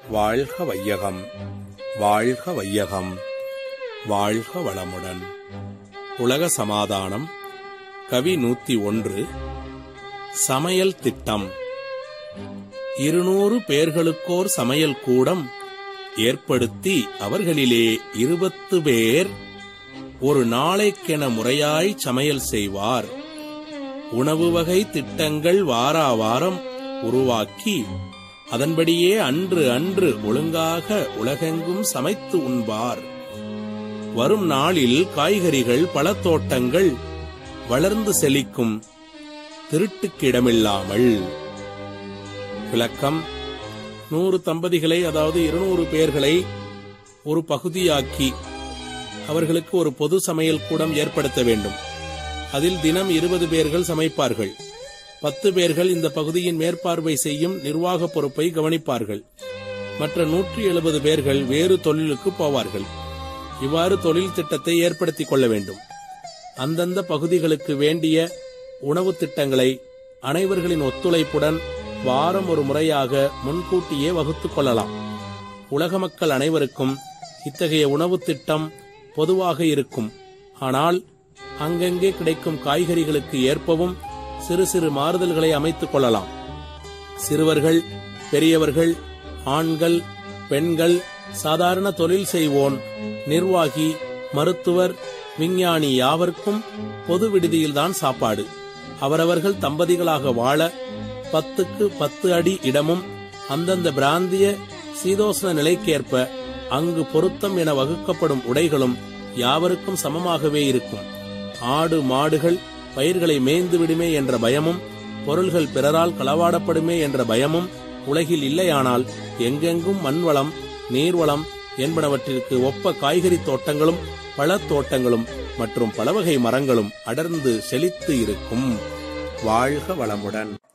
வாழ்க வையகம் வாழ்க வையகம் வாழ்க வளமுடன் உலக சமாதானம் கவி நூத்தி ஒன்று சமையல் திட்டம் இருநூறு பேர்களுக்கோர் சமையல் கூடம் ஏற்படுத்தி அவர்களிலே இருபத்து பேர் ஒரு நாளைக்கென முறையாய் சமையல் செய்வார் உணவு வகை திட்டங்கள் வாரா வாரம் உருவாக்கி அதன்படியே அன்று அன்று ஒழுங்காக உலகெங்கும் சமைத்து உண்பார் வரும் நாளில் காய்கறிகள் பழத்தோட்டங்கள் வளர்ந்து செழிக்கும் திருட்டுக்கிடமில்லாமல் விளக்கம் நூறு தம்பதிகளை அதாவது இருநூறு பேர்களை ஒரு பகுதியாக்கி அவர்களுக்கு ஒரு பொது சமையல் கூடம் ஏற்படுத்த வேண்டும் அதில் தினம் இருபது பேர்கள் சமைப்பார்கள் பத்து பேர்கள் இந்த பகுதியின் மேற்பார்வை செய்யும் நிர்வாக பொறுப்பை கவனிப்பார்கள் மற்ற நூற்றி எழுபது பேர்கள் வேறு தொழிலுக்கு போவார்கள் இவ்வாறு தொழில் திட்டத்தை ஏற்படுத்திக் கொள்ள வேண்டும் அந்தந்த பகுதிகளுக்கு வேண்டிய உணவு திட்டங்களை அனைவர்களின் ஒத்துழைப்புடன் வாரம் ஒரு முறையாக முன்கூட்டியே வகுத்துக் கொள்ளலாம் உலக மக்கள் அனைவருக்கும் இத்தகைய உணவு திட்டம் பொதுவாக இருக்கும் ஆனால் அங்கங்கே கிடைக்கும் காய்கறிகளுக்கு ஏற்பவும் சிறு சிறு மாறுதல்களை அமைத்துக் கொள்ளலாம் சிறுவர்கள் பெரியவர்கள் ஆண்கள் பெண்கள் சாதாரண தொழில் செய்வோன் நிர்வாகி மருத்துவர் விஞ்ஞானி யாவருக்கும் பொது விடுதியில்தான் சாப்பாடு அவரவர்கள் தம்பதிகளாக வாழ பத்துக்கு பத்து அடி இடமும் அந்தந்த பிராந்திய சீதோஷ்ண நிலைக்கேற்ப அங்கு பொருத்தம் என வகுக்கப்படும் உடைகளும் யாவருக்கும் சமமாகவே இருக்கும் ஆடு மாடுகள் பயிர்களை மேய்ந்து விடுமே என்ற பயமும் பொருள்கள் பிறரால் களவாடப்படுமே என்ற பயமும் உலகில் இல்லையானால் எங்கெங்கும் மண்வளம் நீர்வளம் என்பனவற்றிற்கு ஒப்ப காய்கறி தோட்டங்களும் பழத்தோட்டங்களும் மற்றும் பலவகை மரங்களும் அடர்ந்து செழித்து இருக்கும் வாழ்க வளமுடன்